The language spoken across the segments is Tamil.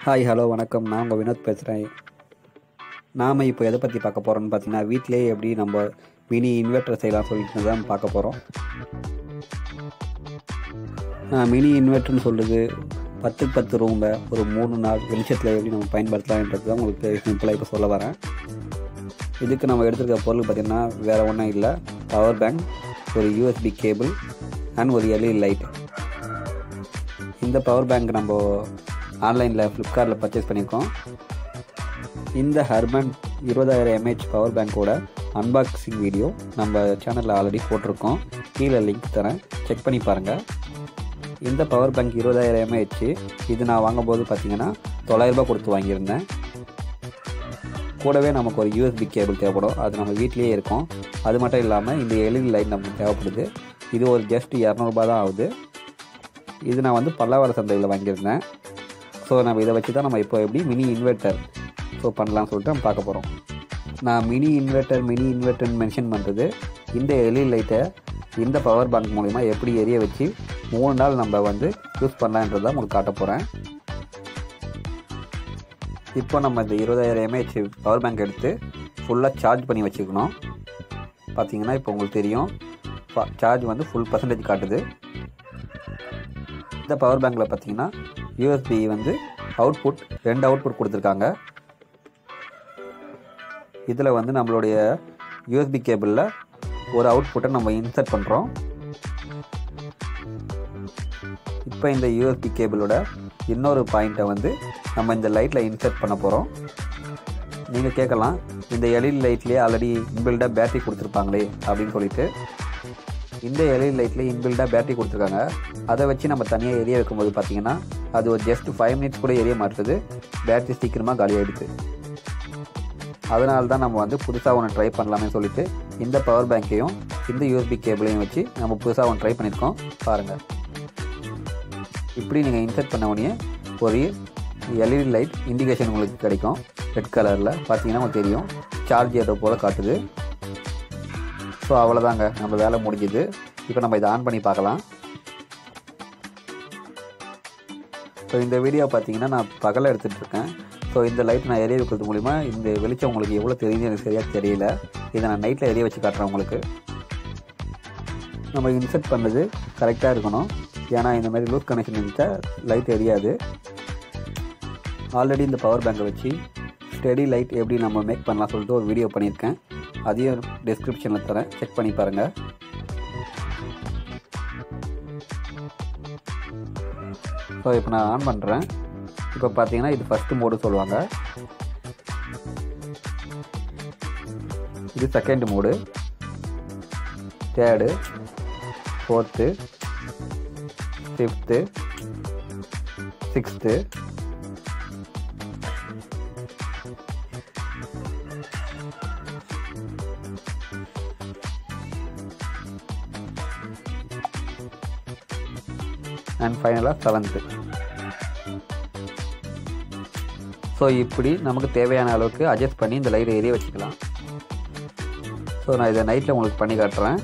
ஹாய் ஹலோ வணக்கம் நான் உங்கள் வினோத் பேசுகிறேன் நாம் இப்போ எதை பற்றி பார்க்க போகிறோம்னு பார்த்தீங்கன்னா வீட்டிலேயே எப்படி நம்ம மினி இன்வெர்ட்டர் செய்யலாம் சொல்லிட்டு தான் பார்க்க போகிறோம் மினி இன்வெர்ட்டர்னு சொல்லுது பத்துக்கு பத்து ரூமில் ஒரு மூணு நாள் வெளிச்சத்தில் எப்படி நம்ம பயன்படுத்தலாம்ன்றது தான் உங்களுக்கு சிம்பிளாக இப்போ சொல்ல வரேன் இதுக்கு நம்ம எடுத்துருக்க பொருள் பார்த்திங்கன்னா வேறு ஒன்றும் இல்லை பவர் பேங்க் ஒரு யூஎஸ்பி கேபிள் அண்ட் ஒரு எல்இ லைட் இந்த பவர் பேங்க் நம்ம ஆன்லைனில் ஃப்ளிப்கார்ட்டில் பர்ச்சேஸ் பண்ணியிருக்கோம் இந்த ஹர்மன் இருபதாயிரம் எம்ஏஹெச் பவர் பேங்க்கோட அன்பாக்சிங் வீடியோ நம்ம சேனலில் ஆல்ரெடி போட்டிருக்கோம் கீழே லிங்க் தரேன் செக் பண்ணி பாருங்கள் இந்த பவர் பேங்க் இருபதாயிரம் எம்ஏஹெச் இது நான் வாங்கும்போது பார்த்தீங்கன்னா தொள்ளாயிரரூபா கொடுத்து வாங்கியிருந்தேன் கூடவே நமக்கு ஒரு யூஎஸ்பி கேபிள் தேவைப்படும் அது நம்ம வீட்லேயே இருக்கும் அது மட்டும் இல்லாமல் இந்த எல்இடி லைட் நமக்கு தேவைப்படுது இது ஒரு ஜஸ்ட் இரநூறுபா தான் ஆகுது இது நான் வந்து பல்லாவர சந்தையில் வாங்கியிருந்தேன் ஸோ நம்ம இதை வச்சு தான் நம்ம இப்போ எப்படி மினி இன்வெர்ட்டர் ஸோ பண்ணலாம்னு சொல்லிட்டு நம்ம பார்க்க போகிறோம் நான் மினி இன்வெர்ட்டர் மினி இன்வெர்ட்டர்னு மென்ஷன் பண்ணுறது இந்த எல்இடி லைட்டை இந்த பவர் பேங்க் மூலிமா எப்படி எரிய வச்சு மூணு நாள் நம்ம வந்து யூஸ் பண்ணலான்றதை உங்களுக்கு காட்ட போகிறேன் இப்போ நம்ம இந்த இருபதாயிரம் எம்ஏஹெச் பவர் பேங்க் எடுத்து ஃபுல்லாக சார்ஜ் பண்ணி வச்சுக்கணும் பார்த்தீங்கன்னா இப்போ உங்களுக்கு தெரியும் சார்ஜ் வந்து ஃபுல் பர்சன்டேஜ் காட்டுது இந்த பவர் பேங்க்கில் பார்த்தீங்கன்னா யூஎஸ்பி வந்து அவுட்புட் ரெண்டு அவுட்புட் கொடுத்துருக்காங்க இதில் வந்து நம்மளுடைய யூஎஸ்பி கேபிளில் ஒரு அவுட்புட்டை நம்ம இன்சர்ட் பண்ணுறோம் இப்போ இந்த யூஎஸ்பி கேபிளோட இன்னொரு பாயிண்ட்டை வந்து நம்ம இந்த லைட்டில் இன்சர்ட் பண்ண போகிறோம் நீங்கள் கேட்கலாம் இந்த எல்இடி லைட்லேயே ஆல்ரெடி இன்பில்டாக பேட்டரி கொடுத்துருப்பாங்களே அப்படின்னு சொல்லிட்டு இந்த எல்இடி லைட்டில் இன்பில்டாக பேட்டரி கொடுத்துருக்காங்க அதை வச்சு நம்ம தனியாக எரிய வைக்கும்போது பார்த்தீங்கன்னா அது ஒரு ஜஸ்ட் ஃபைவ் மினிட்ஸ் கூட எரிய மாட்டுறது பேட்டரி சீக்கிரமாக காலி ஆகிடுது அதனால தான் நம்ம வந்து புதுசாக ஒன்று ட்ரை பண்ணலாமே சொல்லிட்டு இந்த பவர் பேங்க்கையும் இந்த யூஎஸ்பி கேபிளையும் வச்சு நம்ம புதுசாக ஒன்று ட்ரை பண்ணியிருக்கோம் பாருங்கள் இப்படி நீங்கள் இன்சர்ட் பண்ண உடனே ஒரு எல்இடி லைட் இண்டிகேஷன் உங்களுக்கு கிடைக்கும் ரெட் கலரில் பார்த்தீங்கன்னா உங்களுக்கு தெரியும் சார்ஜ் ஏற போல் காட்டுது ஸோ அவ்வளோதாங்க நம்ம வேலை முடிஞ்சுது இப்போ நம்ம இதை ஆன் பண்ணி பார்க்கலாம் ஸோ இந்த வீடியோ பார்த்தீங்கன்னா நான் பகலில் எடுத்துகிட்டு இருக்கேன் ஸோ இந்த லைட் நான் எரிய வைக்கிறது மூலிமா இந்த வெளிச்சம் உங்களுக்கு எவ்வளோ தெரியுது எனக்கு சரியாக தெரியல இதை நான் நைட்டில் எரிய வச்சு காட்டுறேன் உங்களுக்கு நம்ம இன்செர்ட் பண்ணது கரெக்டாக இருக்கணும் ஏன்னா இந்த மாதிரி லூஸ் கனெக்ஷன் இருந்துச்சா லைட் எரியாது ஆல்ரெடி இந்த பவர் பேங்கை வச்சு ஸ்டெடி லைட் எப்படி நம்ம மேக் பண்ணலாம் சொல்லிட்டு ஒரு வீடியோ பண்ணியிருக்கேன் அதையும் டிஸ்கிரிப்ஷனில் தரேன் செக் பண்ணி பாருங்கள் ஸோ இப்போ நான் ஆன் பண்ணுறேன் இப்போ பார்த்தீங்கன்னா இது ஃபஸ்ட்டு மோடு சொல்லுவாங்க இது second mode third fourth fifth sixth and ஃபைனலாக செவன்த்து ஸோ இப்படி நமக்கு தேவையான அளவுக்கு அட்ஜஸ்ட் பண்ணி இந்த லைட் ஏரியா வச்சுக்கலாம் ஸோ நான் இதை நைட்டில் உங்களுக்கு பண்ணி காட்டுறேன்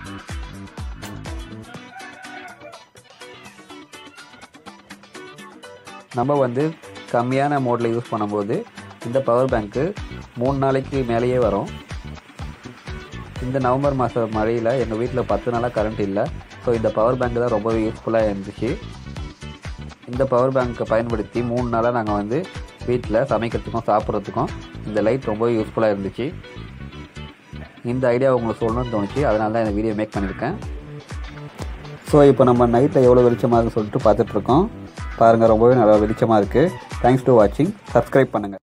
நம்ம வந்து கம்மியான மோடில் யூஸ் பண்ணும்போது இந்த பவர் பேங்க்கு மூணு நாளைக்கு மேலேயே வரும் இந்த நவம்பர் மாத மழையில் எங்கள் வீட்டில் பத்து நாளாக கரண்ட் இல்லை ஸோ இந்த பவர் பேங்க் தான் ரொம்பவே யூஸ்ஃபுல்லாக இருந்துச்சு இந்த பவர் பேங்க்கை பயன்படுத்தி மூணு நாளாக நாங்கள் வந்து வீட்டில் சமைக்கிறதுக்கும் சாப்பிட்றதுக்கும் இந்த லைட் ரொம்ப யூஸ்ஃபுல்லாக இருந்துச்சு இந்த ஐடியா உங்களுக்கு சொல்லணும்னு தோணுச்சு அதனால தான் இந்த வீடியோ மேக் பண்ணியிருக்கேன் ஸோ இப்போ நம்ம நைட்டில் எவ்வளோ வெளிச்சமாக இருக்குன்னு சொல்லிட்டு பார்த்துட்ருக்கோம் பாருங்கள் ரொம்பவே நல்லா வெளிச்சமாக இருக்குது தேங்க்ஸ் டு வாட்சிங் சப்ஸ்கிரைப் பண்ணுங்கள்